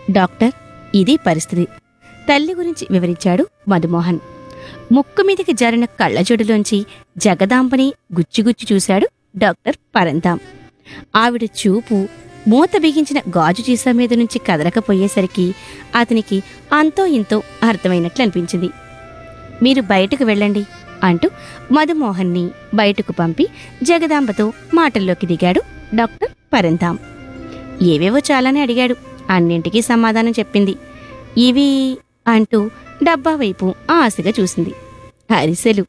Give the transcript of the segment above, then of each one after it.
Doctor ఇది పరిస్థితి తల్లి గురించి వివరించాడు మధుమోహన్ ముక్కు మీదికి జారిన కళ్ళజోడులోంచి జగదాంబని గుచ్చిగుచ్చి చూశాడు డాక్టర్ పరంధాం ఆవిడ చూపు మూత బిగించిన గాజు చీసా మీద నుంచి కదలకపోయేసరికి అతనికి అంతో ఇంతో అర్థమైనట్లు అనిపించింది మీరు బయటకు వెళ్ళండి అంటూ మధుమోహన్ని బయటకు పంపి జగదాంబతో మాటల్లోకి దిగాడు డాక్టర్ పరంధాం ఏవేవో చాలానే అడిగాడు అన్నింటికీ సమాధానం చెప్పింది ఇవి అంటూ డబ్బా వైపు ఆశగా చూసింది అరిసెలు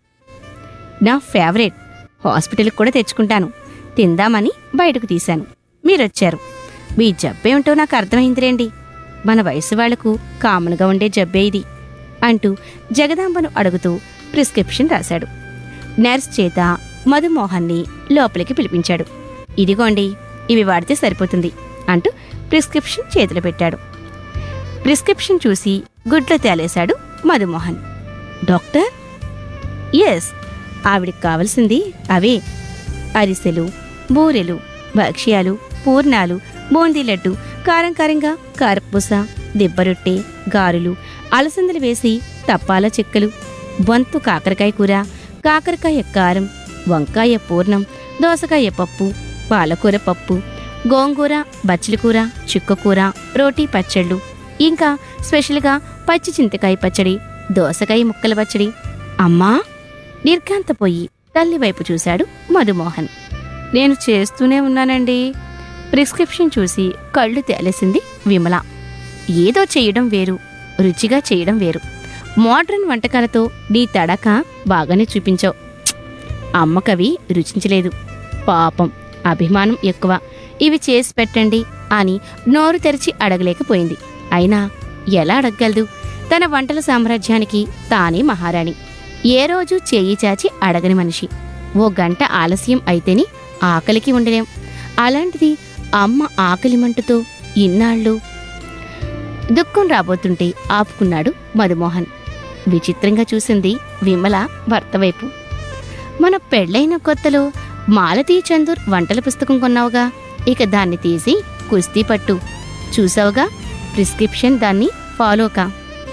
నా ఫేవరెట్ హాస్పిటల్కి కూడా తెచ్చుకుంటాను తిందామని బయటకు తీశాను మీరొచ్చారు మీ జబ్బేమిటో నాకు అర్థమైందిలేండి మన వయసు వాళ్లకు కామన్గా ఉండే జబ్బే ఇది అంటూ జగదాంబను అడుగుతూ ప్రిస్క్రిప్షన్ రాశాడు నర్స్ చేత మధుమోహన్ని లోపలికి పిలిపించాడు ఇదిగోండి ఇవి వాడితే సరిపోతుంది అంటూ ప్రిస్క్రిప్షన్ చేతిలో పెట్టాడు ప్రిస్క్రిప్షన్ చూసి గుడ్లు తేలేశాడు మధుమోహన్ డాక్టర్ ఎస్ ఆవిడికి కావలసింది అవే అరిసెలు బూరెలు భక్ష్యాలు పూర్ణాలు బూందీ లడ్డు కారం కారంగా కారపూస దిబ్బరొట్టె గారెలు అలసందలు వేసి తప్పాల చెక్కలు బొంతు కాకరకాయ కూర కాకరకాయ కారం వంకాయ పూర్ణం దోసకాయ పప్పు పాలకూర పప్పు గోంగూర బచ్చలి కూర చుక్కకూర రోటీ పచ్చళ్ళు ఇంకా స్పెషల్గా పచ్చి చింతకాయ పచ్చడి దోసకాయ ముక్కల పచ్చడి అమ్మా నిర్ఘాంతపోయి తల్లి వైపు చూశాడు మధుమోహన్ నేను చేస్తూనే ఉన్నానండి ప్రిస్క్రిప్షన్ చూసి కళ్ళు తేలేసింది విమల ఏదో చేయడం వేరు రుచిగా చేయడం వేరు మోడ్రన్ వంటకాలతో నీ తడక బాగానే చూపించావు ఛ్! అమ్మకవి రుచించలేదు పాపం అభిమానం ఎక్కువ ఇవి చేసి పెట్టండి అని నోరు తెరిచి అడగలేకపోయింది అయినా ఎలా అడగగలదు తన వంటల సామ్రాజ్యానికి తానే మహారాణి ఏ రోజు చేయి చాచి అడగని మనిషి ఓ గంట ఆలస్యం అయితేని ఆకలికి ఉండలేం అలాంటిది అమ్మ ఆకలి మంటతో ఇన్నాళ్ళు దుఃఖం రాబోతుంటే ఆపుకున్నాడు మధుమోహన్ విచిత్రంగా చూసింది విమల భర్త వైపు మన పెళ్ళైన కొత్తలో మాలతీ చందూర్ వంటల పుస్తకం కొన్నావుగా ఇక దాన్ని తీసి కుస్తీ పట్టు చూసావుగా ప్రిస్క్రిప్షన్ దాన్ని ఫాలో కా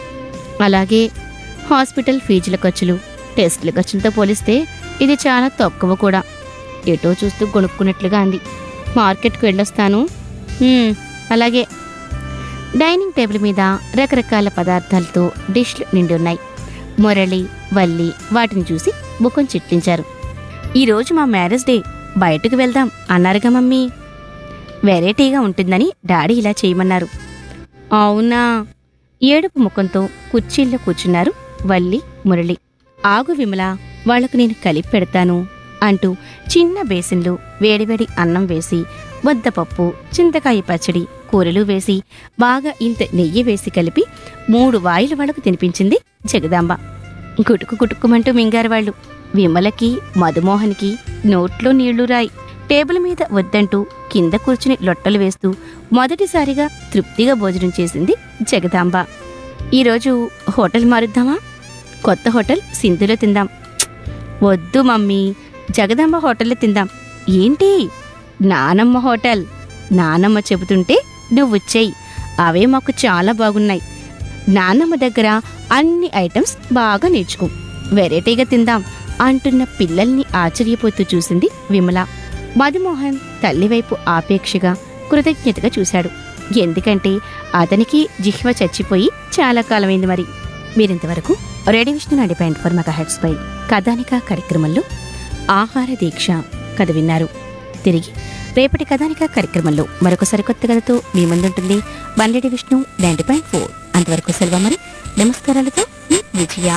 అలాగే హాస్పిటల్ ఫీజుల ఖర్చులు టెస్టుల ఖర్చులతో పోలిస్తే ఇది చాలా తక్కువ కూడా ఎటో చూస్తూ కొనుక్కున్నట్లుగా అంది మార్కెట్కి వెళ్ళొస్తాను "హ్మ్, అలాగే డైనింగ్ టేబుల్ మీద రకరకాల పదార్థాలతో డిష్లు నిండి ఉన్నాయి మురళి వల్లి వాటిని చూసి ముఖం చిట్లించారు ఈరోజు మా మ్యారేజ్ డే బయటకు వెళ్దాం అన్నారుగా మమ్మీ వెరైటీగా ఉంటుందని డాడీ ఇలా చేయమన్నారు అవునా ఏడుపు ముఖంతో కుర్చీల్లో కూర్చున్నారు వల్లి మురళి ఆగు విమల వాళ్లకు నేను కలిపి పెడతాను అంటూ చిన్న బేసిన్లో వేడివేడి అన్నం వేసి ముద్దపప్పు చింతకాయ పచ్చడి కూరలు వేసి బాగా ఇంత నెయ్యి వేసి కలిపి మూడు వాయిలు వాళ్ళకు తినిపించింది జగదాంబ గుటుకు గుటుక్కుమంటూ మింగారు వాళ్ళు విమలకి మధుమోహన్కి నోట్లో నీళ్లు రాయి టేబుల్ మీద వద్దంటూ కింద కూర్చుని లొట్టలు వేస్తూ మొదటిసారిగా తృప్తిగా భోజనం చేసింది జగదాంబ ఈరోజు హోటల్ మారుద్దామా కొత్త హోటల్ సింధులో తిందాం "ఛ్! వద్దు మమ్మీ జగదాంబ హోటల్లో తిందాం ఏంటి నానమ్మ హోటల్ నానమ్మ చెబుతుంటే నువ్వు చెయ్యి అవే మాకు చాలా బాగున్నాయి నానమ్మ దగ్గర అన్ని ఐటమ్స్ బాగా నేర్చుకో వెరైటీగా తిందాం అంటున్న పిల్లల్ని ఆశ్చర్యపోతూ చూసింది విమల మధుమోహన్ తల్లివైపు ఆపేక్షగా కృతజ్ఞతగా చూశాడు ఎందుకంటే అతనికి జిహ్వ చచ్చిపోయి చాలా కాలమైంది మరి మీరింతవరకు radio Vishnu ninety point four megahertz పై కథానిక కార్యక్రమంలో ఆహార దీక్ష కథ విన్నారు తిరిగి రేపటి కథానిక కార్యక్రమంలో మరొక సరికొత్త కథతో మీ ముందుంటుంది బండెడి విష్ణు నైంటీ పాయింట్ ఫోర్ అంతవరకు సెలవు మరి నమస్కారాలతో మీ విజయ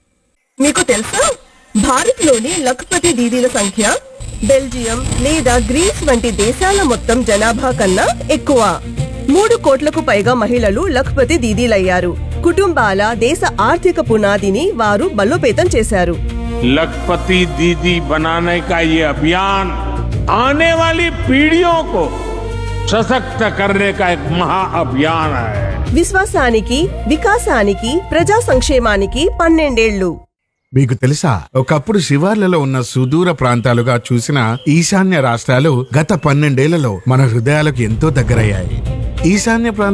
మీకు తెలుసా భారత్ లోని లఖపతి దీదీల సంఖ్య బెల్జియం లేదా గ్రీస్ వంటి దేశాల మొత్తం జనాభా కన్నా ఎక్కువ మూడు కోట్లకు పైగా మహిళలు లఖపతి దీదీలయ్యారు కుటుంబాల దేశ ఆర్థిక పునాదిని వారు బలోపేతం చేశారు लखपति दीदी बनाने का ये अभियान आने वाली पीढ़ियों को सशक्त करने का एक महाअभियान है విశ్వాసానికి వికాసానికి ప్రజా సంక్షేమానికి పన్నెండేళ్లు మీకు తెలుసా ఒకప్పుడు శివార్లలో ఉన్న సుదూర ప్రాంతాలుగా చూసిన ఈశాన్య రాష్ట్రాలు గత పన్నెండేళ్లలో మన హృదయాలకు ఎంతో దగ్గరయ్యాయి ఈశాన్య ప్రాంత